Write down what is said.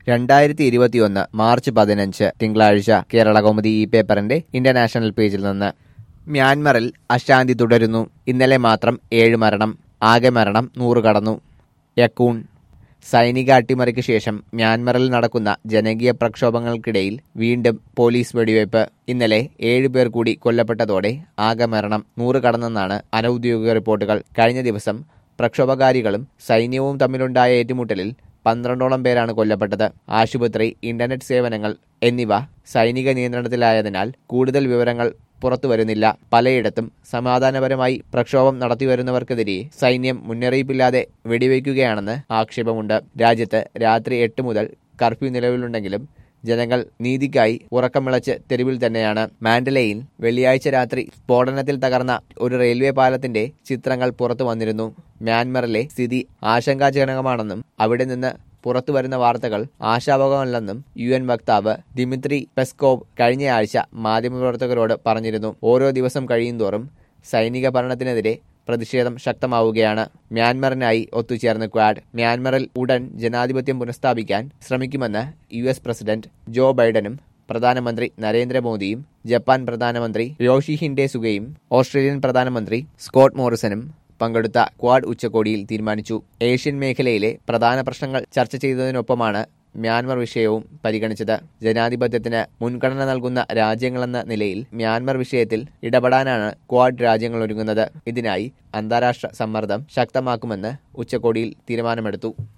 രണ്ടായിരത്തി ഇരുപത്തിയൊന്ന് മാർച്ച് പതിനഞ്ച് തിങ്കളാഴ്ച കേരള കൗമുദി ഈ പേപ്പറിന്റെ ഇന്റർനാഷണൽ പേജിൽ നിന്ന് മ്യാൻമറിൽ അശാന്തി തുടരുന്നു ഇന്നലെ മാത്രം ഏഴ് മരണം ആകെ മരണം നൂറ് കടന്നു യക്കൂൺ സൈനിക അട്ടിമറിക്ക് ശേഷം മ്യാൻമറിൽ നടക്കുന്ന ജനകീയ പ്രക്ഷോഭങ്ങൾക്കിടയിൽ വീണ്ടും പോലീസ് വെടിവയ്പ് ഇന്നലെ ഏഴ് പേർ കൂടി കൊല്ലപ്പെട്ടതോടെ ആകെ മരണം നൂറ് കടന്നെന്നാണ് അനൌദ്യോഗിക റിപ്പോർട്ടുകൾ കഴിഞ്ഞ ദിവസം പ്രക്ഷോഭകാരികളും സൈന്യവും തമ്മിലുണ്ടായ ഏറ്റുമുട്ടലിൽ പന്ത്രണ്ടോളം പേരാണ് കൊല്ലപ്പെട്ടത് ആശുപത്രി ഇന്റർനെറ്റ് സേവനങ്ങൾ എന്നിവ സൈനിക നിയന്ത്രണത്തിലായതിനാൽ കൂടുതൽ വിവരങ്ങൾ പുറത്തു വരുന്നില്ല പലയിടത്തും സമാധാനപരമായി പ്രക്ഷോഭം നടത്തിവരുന്നവർക്കെതിരെ സൈന്യം മുന്നറിയിപ്പില്ലാതെ വെടിവെക്കുകയാണെന്ന് ആക്ഷേപമുണ്ട് രാജ്യത്ത് രാത്രി എട്ട് മുതൽ കർഫ്യൂ നിലവിലുണ്ടെങ്കിലും ജനങ്ങൾ നീതിക്കായി ഉറക്കമിളച്ച് തെരുവിൽ തന്നെയാണ് മാൻഡലയിൽ വെള്ളിയാഴ്ച രാത്രി സ്ഫോടനത്തിൽ തകർന്ന ഒരു റെയിൽവേ പാലത്തിന്റെ ചിത്രങ്ങൾ പുറത്തു വന്നിരുന്നു മ്യാൻമറിലെ സ്ഥിതി ആശങ്കാജനകമാണെന്നും അവിടെ നിന്ന് പുറത്തുവരുന്ന വാർത്തകൾ ആശാവഹമല്ലെന്നും യു എൻ വക്താവ് ദിമിത്രി പെസ്കോവ് കഴിഞ്ഞയാഴ്ച മാധ്യമപ്രവർത്തകരോട് പറഞ്ഞിരുന്നു ഓരോ ദിവസം കഴിയുന്തോറും സൈനിക ഭരണത്തിനെതിരെ പ്രതിഷേധം ശക്തമാവുകയാണ് മ്യാൻമറിനായി ഒത്തുചേർന്ന് ക്വാഡ് മ്യാൻമറിൽ ഉടൻ ജനാധിപത്യം പുനഃസ്ഥാപിക്കാൻ ശ്രമിക്കുമെന്ന് യു എസ് പ്രസിഡന്റ് ജോ ബൈഡനും പ്രധാനമന്ത്രി നരേന്ദ്രമോദിയും ജപ്പാൻ പ്രധാനമന്ത്രി യോഷിഹിൻഡെ സുഗയും ഓസ്ട്രേലിയൻ പ്രധാനമന്ത്രി സ്കോട്ട് മോറിസണും പങ്കെടുത്ത ക്വാഡ് ഉച്ചകോടിയിൽ തീരുമാനിച്ചു ഏഷ്യൻ മേഖലയിലെ പ്രധാന പ്രശ്നങ്ങൾ ചർച്ച ചെയ്തതിനൊപ്പമാണ് മ്യാൻമർ വിഷയവും പരിഗണിച്ചത് ജനാധിപത്യത്തിന് മുൻഗണന നൽകുന്ന രാജ്യങ്ങളെന്ന നിലയിൽ മ്യാൻമർ വിഷയത്തിൽ ഇടപെടാനാണ് ക്വാഡ് രാജ്യങ്ങൾ ഒരുങ്ങുന്നത് ഇതിനായി അന്താരാഷ്ട്ര സമ്മർദ്ദം ശക്തമാക്കുമെന്ന് ഉച്ചകോടിയിൽ തീരുമാനമെടുത്തു